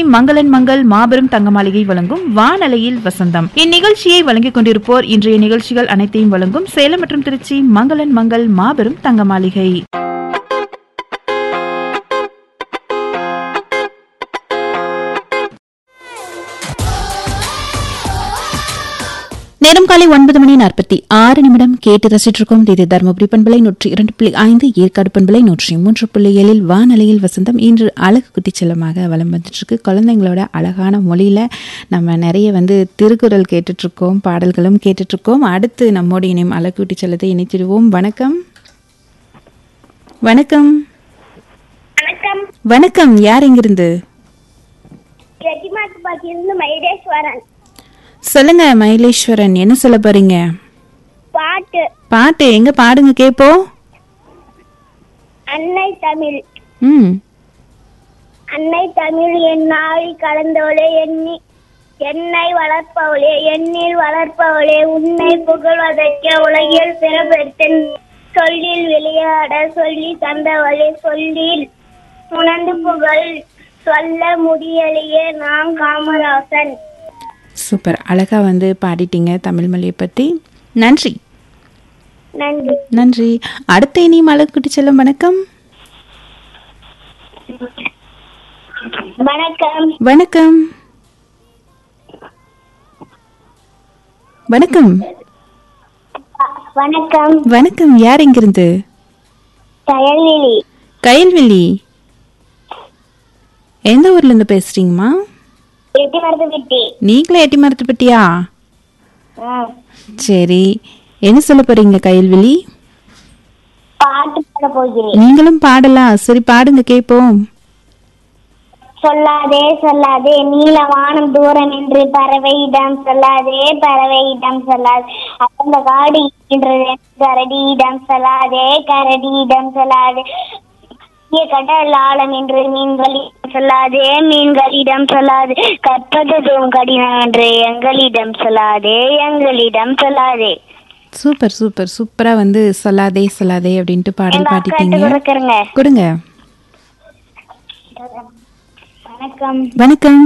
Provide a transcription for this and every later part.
மங்களன் மங்கள் மாபெரும் தங்க மாளிகை வழங்கும் வானலையில் வசந்தம் இந்நிகழ்ச்சியை வழங்கிக் கொண்டிருப்போர் இன்றைய நிகழ்ச்சிகள் அனைத்தையும் வழங்கும் சேலம் மற்றும் திருச்சி மங்களன் மங்கள் மாபெரும் தங்க மாளிகை நேரம் காலை ஒன்பது மணி நாற்பத்தி ஆறு நிமிடம் கேட்டு ரசிட்டு இருக்கோம் இது தருமபுரி பண்பலை நூற்றி இரண்டு புள்ளி ஐந்து ஏற்காடு பண்பலை நூற்றி மூன்று புள்ளி ஏழில் வானலையில் வசந்தம் இன்று அழகு குட்டி செல்லமாக வலம் வந்துட்டு இருக்கு குழந்தைங்களோட அழகான மொழியில நம்ம நிறைய வந்து திருக்குறள் கேட்டுட்டு இருக்கோம் பாடல்களும் கேட்டுட்டு இருக்கோம் அடுத்து நம்மோடு இணையும் அழகு குட்டி செல்லத்தை இணைத்திடுவோம் வணக்கம் வணக்கம் வணக்கம் வணக்கம் யார் எங்கிருந்து ரெட்டிமாட்டு பாட்டியிலிருந்து மயிலேஸ்வரன் சொல்லுங்க மயிலேஸ்வரன் என்ன சொல்ல போறீங்க பாட்டு பாட்டு எங்க பாடுங்க கேப்போம் அன்னை தமிழ் ம் அன்னை தமிழ் என் நாளி கலந்தவளே எண்ணி என்னை வளர்ப்பவளே எண்ணில் வளர்ப்பவளே உன்னை புகழ்வதற்கே உலகில் பிறப்பெடுத்தேன் சொல்லில் விளையாட சொல்லி தந்தவளே சொல்லில் உணர்ந்து புகழ் சொல்ல முடியலையே நான் காமராசன் சூப்பர் அழகா வந்து பாடிட்டீங்க தமிழ் மொழியை பற்றி நன்றி நன்றி நன்றி அடுத்த இனி மலர்குட்டி செல்லும் வணக்கம் வணக்கம் வணக்கம் வணக்கம் வணக்கம் வணக்கம் யார் எங்கிருந்து தயல்விழி கயல்வெளி எந்த ஊர்ல இருந்து பேசுறீங்கம்மா எட்டி மரத்து விட்டி நீங்களே எட்டி மரத்துப்பட்டியா சரி என்ன சொல்ல போறீங்க கயல்வெளி பாட்டு பாட போகிறேன் நீங்களும் பாடலாம் சரி பாடுங்க கேட்போம் சொல்லாதே சொல்லாதே நீல வானம் தூரம் என்று பறவையிடம் சொல்லாதே பறவையிடம் சொல்லாதே அந்த காடு இருக்கின்றது கரடியிடம் சொல்லாதே கரடியிடம் சொல்லாதே இங்கே கடல் ஆழம் என்று மீன்களிடம் சொல்லாதே மீன்களிடம் சொல்லாதே கற்பதும் கடினம் என்று எங்களிடம் சொல்லாதே எங்களிடம் சொல்லாதே சூப்பர் சூப்பர் சூப்பரா வந்து சொல்லாதே சொல்லாதே அப்படின்ட்டு பாடல் எங்க அக்காட்டு பாடிட்டீங்க கொடுக்குறங்க கொடுங்க வணக்கம் வணக்கம்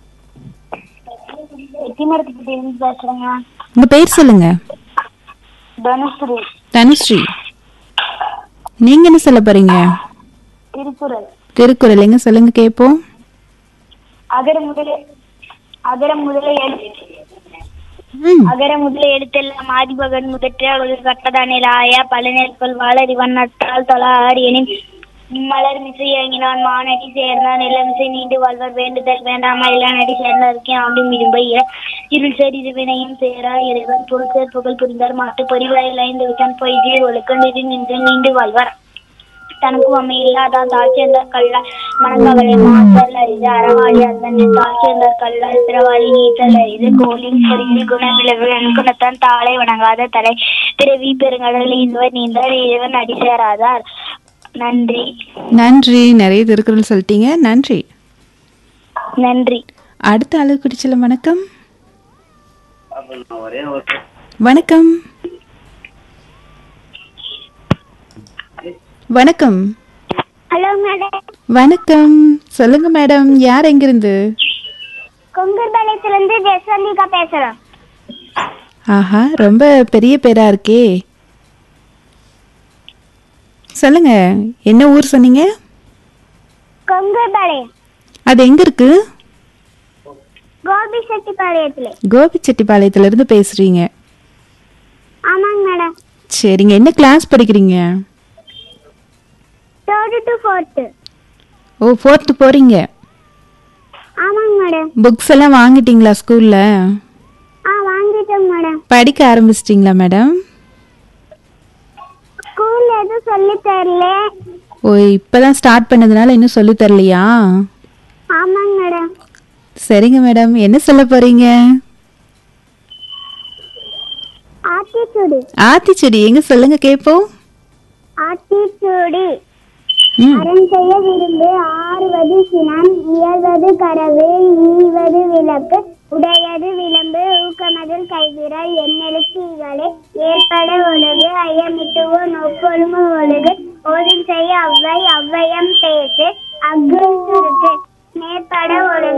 எட்டிமரத்துக்கிட்ட இருந்து பேசுறேங்க உங்க பேர் சொல்லுங்க தனுஸ்ரீ தனுஸ்ரீ நீங்க என்ன சொல்ல போறீங்க திருக்குறள் திருக்குறள் எங்க சொல்லுங்க கேட்போம் அகர முதல அகர முதல எழு- ம் அகர முதல எடுத்தெல்லாம் ஆதிபகன் முதற்ற ஒரு கட்டதானில் ஆயா பழநெற்கொள் வாழறி வண்ணத்தால் தொழார் எனின் மலர் மிசை இறங்கினான் மானடி சேர்ந்தான் நிலமிசை நீண்டு வாழ்வர் வேண்டுதல் வேண்டாமா இளநடி சேர்ந்ததற்கு ஆண்டு மிரும்பை இருள் சேரி வினையும் சேரா இறைவன் பொருள் சேர் புகழ் புரிந்தார் மாட்டு பொறிவாயில் ஐந்து விட்டான் பொய்தீர் ஒழுக்க நிதி நின்று நீண்டு வாழ்வார் தனக்கு அம்மை இல்லாதான் தாழ்ச்சேர்ந்தார் கல்லால் மணக்கவலை மாத்தல் அரிது அறவாளி அந்த தாழ்ச்சேர்ந்தார் கல்லால் பிறவாளி நீத்தல் அரிது கோலின் பொறியில் குணவிளவு குணத்தான் தாளை வணங்காத தலை பிறவி பெருங்கடல் இதுவர் நீந்தார் இறைவன் அடி சேராதார் நன்றி நன்றி நிறைய திருக்குறள் சொல்லிட்டீங்க நன்றி நன்றி அடுத்த அழகு குடிச்சலம் வணக்கம் வணக்கம் வணக்கம் ஹலோ மேடம் வணக்கம் சொல்லுங்க மேடம் யார் எங்கிருந்து கொங்குபாளையத்திலிருந்து ஜெஸ்வந்திகா பேசுறேன் ஆஹா ரொம்ப பெரிய பேரா இருக்கே சொல்லுங்க என்ன ஊர் சொன்னீங்க கொங்குபாளையம் அது எங்க இருக்கு கோபி செட்டிப்பாளையத்துல கோபிச்செட்டிப்பாளையத்துல இருந்து பேசுறீங்க ஆமாங்க மேடம் சரிங்க என்ன கிளாஸ் படிக்கிறீங்க third to fourth oh fourth போறீங்க ஆமாங்க மேடம் புக்ஸ் எல்லாம் வாங்கிட்டீங்களா ஸ்கூல்ல ஆ வாங்கிட்டேங்க மேடம் படிக்க ஆரம்பிச்சிட்டிங்களா மேடம் ஸ்கூல்ல எதுவும் சொல்லி தரல ஓ இப்பதான் ஸ்டார்ட் பண்ணதுனால இன்னும் சொல்லி தரலையா ஆமாங்க மேடம் சரிங்க மேடம் என்ன சொல்ல போறீங்க ஆத்திச்சூடி ஆத்திச்செடி எங்க சொல்லுங்க கேப்போம் ஆத்திச்சூடி ம் அறம் செய்ய விரும்பு ஆறுவது சினம் இயல்வது கரவு ஈவது விளக்கு உடையது விளம்பு ஊக்கமதில் கைவிரல் எண்ணெழுத்து இவளே ஏற்பட ஒழுகு ஐயமிட்டுவோ நொப்பொழுங்கு ஒழுகு ஓதும் செய்ய அவ்வை அவ்வையம் பேசு அக்கு சுருக்கு மேற்பட ஒழுகு